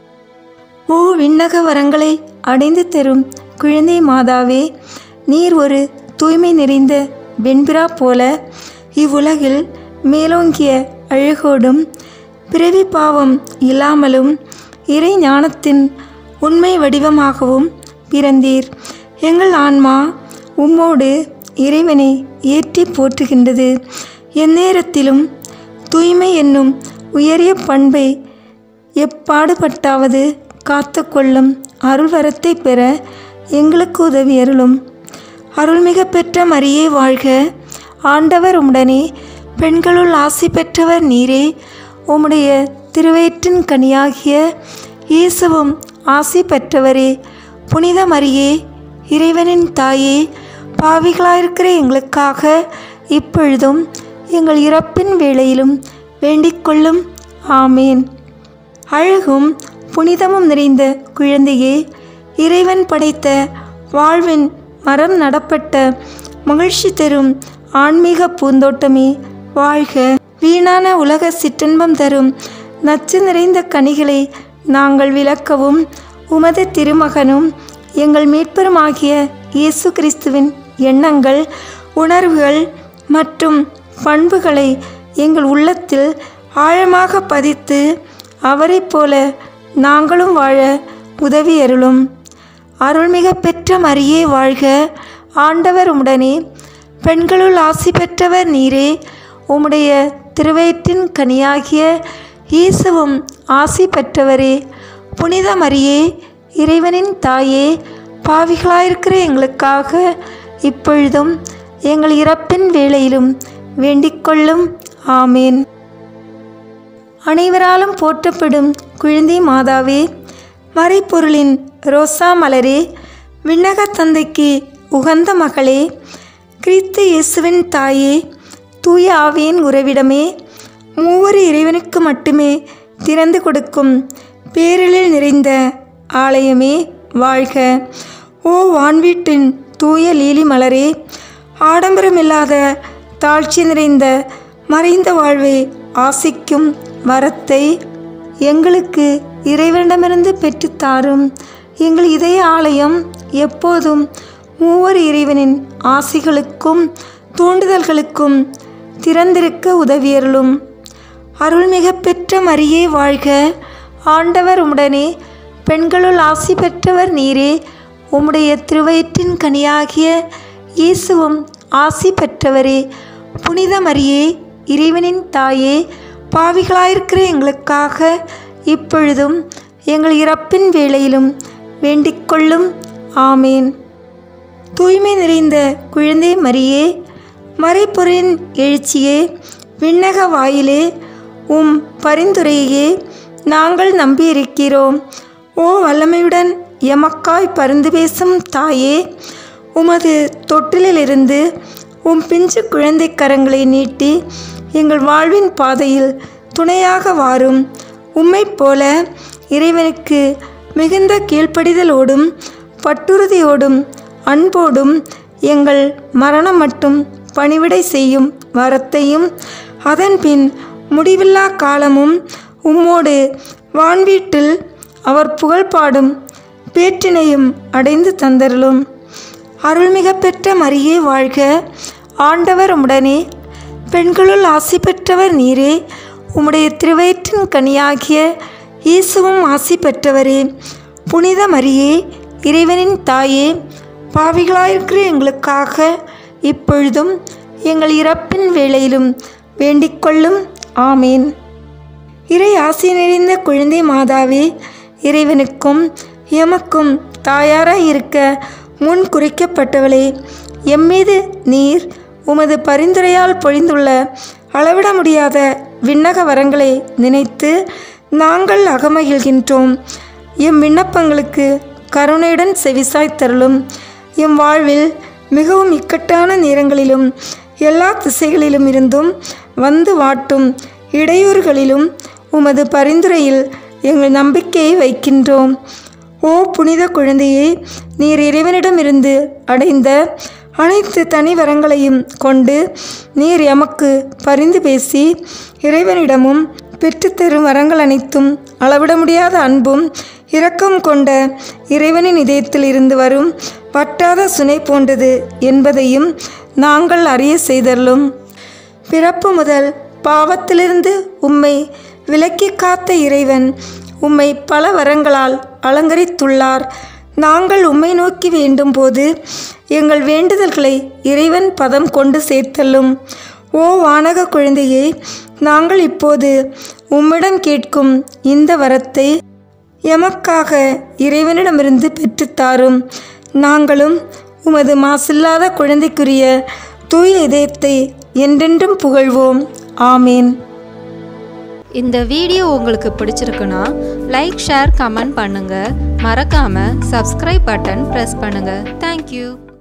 ஓ விண்ணக வரங்களை அடைந்து தரும் குழந்தை மாதாவே நீர் ஒரு தூய்மை நிறைந்த வெண்பிரா போல இவ்வுலகில் மேலோங்கிய அழகோடும் பிறவி பாவம் இல்லாமலும் இறை ஞானத்தின் உண்மை வடிவமாகவும் பிறந்தீர் எங்கள் ஆன்மா உம்மோடு இறைவனை ஏற்றி போற்றுகின்றது எந்நேரத்திலும் தூய்மை என்னும் உயரிய பண்பை எப்பாடுபட்டாவது காத்து கொள்ளும் அருள்வரத்தை பெற எங்களுக்கு உதவி அருளும் அருள்மிக பெற்ற மரியே வாழ்க ஆண்டவர் உம்முடனே பெண்களுள் ஆசி பெற்றவர் நீரே உம்முடைய திருவயிற்றின் கனியாகிய இயேசுவும் ஆசி பெற்றவரே புனித மரியே இறைவனின் தாயே பாவிகளாயிருக்கிற எங்களுக்காக இப்பொழுதும் எங்கள் இறப்பின் வேளையிலும் வேண்டிக் கொள்ளும் ஆமேன் அழகும் புனிதமும் நிறைந்த குழந்தையே இறைவன் படைத்த வாழ்வின் மரம் நடப்பட்ட மகிழ்ச்சி தரும் ஆன்மீக பூந்தோட்டமே வாழ்க வீணான உலக சிற்றின்பம் தரும் நச்சு நிறைந்த கனிகளை நாங்கள் விளக்கவும் உமது திருமகனும் எங்கள் மீட்பருமாகிய இயேசு கிறிஸ்துவின் எண்ணங்கள் உணர்வுகள் மற்றும் பண்புகளை எங்கள் உள்ளத்தில் ஆழமாக பதித்து அவரைப் போல நாங்களும் வாழ உதவி அருளும் அருள்மிக பெற்ற மரியே வாழ்க ஆண்டவர் உடனே பெண்களுள் ஆசி பெற்றவர் நீரே உம்முடைய திருவயிற்றின் கனியாகிய இயேசுவும் ஆசி பெற்றவரே புனித மரியே இறைவனின் தாயே பாவிகளாயிருக்கிற எங்களுக்காக இப்பொழுதும் எங்கள் இறப்பின் வேளையிலும் வேண்டிக்கொள்ளும் ஆமேன் அனைவராலும் போற்றப்படும் குழந்தை மாதாவே மறைப்பொருளின் ரோசா மலரே விண்ணக தந்தைக்கு உகந்த மகளே கிறிஸ்து இயேசுவின் தாயே தூய ஆவியின் உறவிடமே மூவரு இறைவனுக்கு மட்டுமே திறந்து கொடுக்கும் பேரிழில் நிறைந்த ஆலயமே வாழ்க ஓ வான்வீட்டின் தூய லீலி மலரே ஆடம்பரமில்லாத தாழ்ச்சி நிறைந்த மறைந்த வாழ்வை ஆசிக்கும் வரத்தை எங்களுக்கு இறைவனிடமிருந்து பெற்றுத்தாரும் எங்கள் இதய ஆலயம் எப்போதும் மூவர் இறைவனின் ஆசிகளுக்கும் தூண்டுதல்களுக்கும் திறந்திருக்க உதவியருளும் அருள்மிக பெற்ற மரியே வாழ்க ஆண்டவர் உடனே பெண்களுள் ஆசி பெற்றவர் நீரே உம்முடைய திருவயிற்றின் கனியாகிய இயேசுவும் ஆசி பெற்றவரே புனித மரியே இறைவனின் தாயே பாவிகளாயிருக்கிற எங்களுக்காக இப்பொழுதும் எங்கள் இறப்பின் வேளையிலும் வேண்டிக்கொள்ளும் ஆமேன் தூய்மை நிறைந்த குழந்தை மரியே மறைப்பொருளின் எழுச்சியே விண்ணக வாயிலே உம் பரிந்துரையே நாங்கள் நம்பியிருக்கிறோம் ஓ வல்லமையுடன் எமக்காய் பருந்து பேசும் தாயே உமது தொட்டிலிலிருந்து உம் பிஞ்சு குழந்தை கரங்களை நீட்டி எங்கள் வாழ்வின் பாதையில் துணையாக வாரும் உம்மைப் போல இறைவனுக்கு மிகுந்த கீழ்ப்படிதலோடும் பட்டுறுதியோடும் அன்போடும் எங்கள் மரணம் மட்டும் பணிவிடை செய்யும் வரத்தையும் அதன்பின் முடிவில்லா காலமும் உம்மோடு வான்வீட்டில் அவர் புகழ் பாடும் பேற்றினையும் அடைந்து தந்தருளும் அருள்மிக பெற்ற மரியே வாழ்க ஆண்டவர் உடனே பெண்களுள் ஆசி பெற்றவர் நீரே உம்முடைய திருவயிற்றின் கனியாகிய இயேசுவும் ஆசி பெற்றவரே புனித மரியே இறைவனின் தாயே பாவிகளாயிருக்கிற எங்களுக்காக இப்பொழுதும் எங்கள் இறப்பின் வேளையிலும் வேண்டிக்கொள்ளும் ஆமேன் இறை ஆசி நிறைந்த குழந்தை மாதாவே இறைவனுக்கும் எமக்கும் தாயாராய் இருக்க முன் குறிக்கப்பட்டவளே எம்மீது நீர் உமது பரிந்துரையால் பொழிந்துள்ள அளவிட முடியாத விண்ணக வரங்களை நினைத்து நாங்கள் அகமகிழ்கின்றோம் எம் விண்ணப்பங்களுக்கு கருணையுடன் செவிசாய்த் தருளும் எம் வாழ்வில் மிகவும் இக்கட்டான நேரங்களிலும் எல்லா திசைகளிலும் இருந்தும் வந்து வாட்டும் இடையூறுகளிலும் உமது பரிந்துரையில் எங்கள் நம்பிக்கையை வைக்கின்றோம் ஓ புனித குழந்தையே நீர் இறைவனிடமிருந்து அடைந்த அனைத்து தனி வரங்களையும் கொண்டு நீர் எமக்கு பரிந்து பேசி இறைவனிடமும் பெற்றுத்தரும் வரங்கள் அனைத்தும் அளவிட முடியாத அன்பும் இரக்கம் கொண்ட இறைவனின் இதயத்தில் இருந்து வரும் வட்டாத சுனை போன்றது என்பதையும் நாங்கள் அறிய செய்தருளும் பிறப்பு முதல் பாவத்திலிருந்து உம்மை விலக்கி காத்த இறைவன் உம்மை பல வரங்களால் அலங்கரித்துள்ளார் நாங்கள் உம்மை நோக்கி வேண்டும் போது எங்கள் வேண்டுதல்களை இறைவன் பதம் கொண்டு சேர்த்தல்லும் ஓ வானக குழந்தையே நாங்கள் இப்போது உம்மிடம் கேட்கும் இந்த வரத்தை எமக்காக இறைவனிடமிருந்து பெற்றுத்தாரும் நாங்களும் உமது மாசில்லாத குழந்தைக்குரிய தூய இதயத்தை என்றென்றும் புகழ்வோம் ஆமேன் இந்த வீடியோ உங்களுக்கு பிடிச்சிருக்குன்னா லைக் ஷேர் கமெண்ட் பண்ணுங்கள் மறக்காமல் சப்ஸ்கிரைப் பட்டன் ப்ரெஸ் பண்ணுங்கள் தேங்க்யூ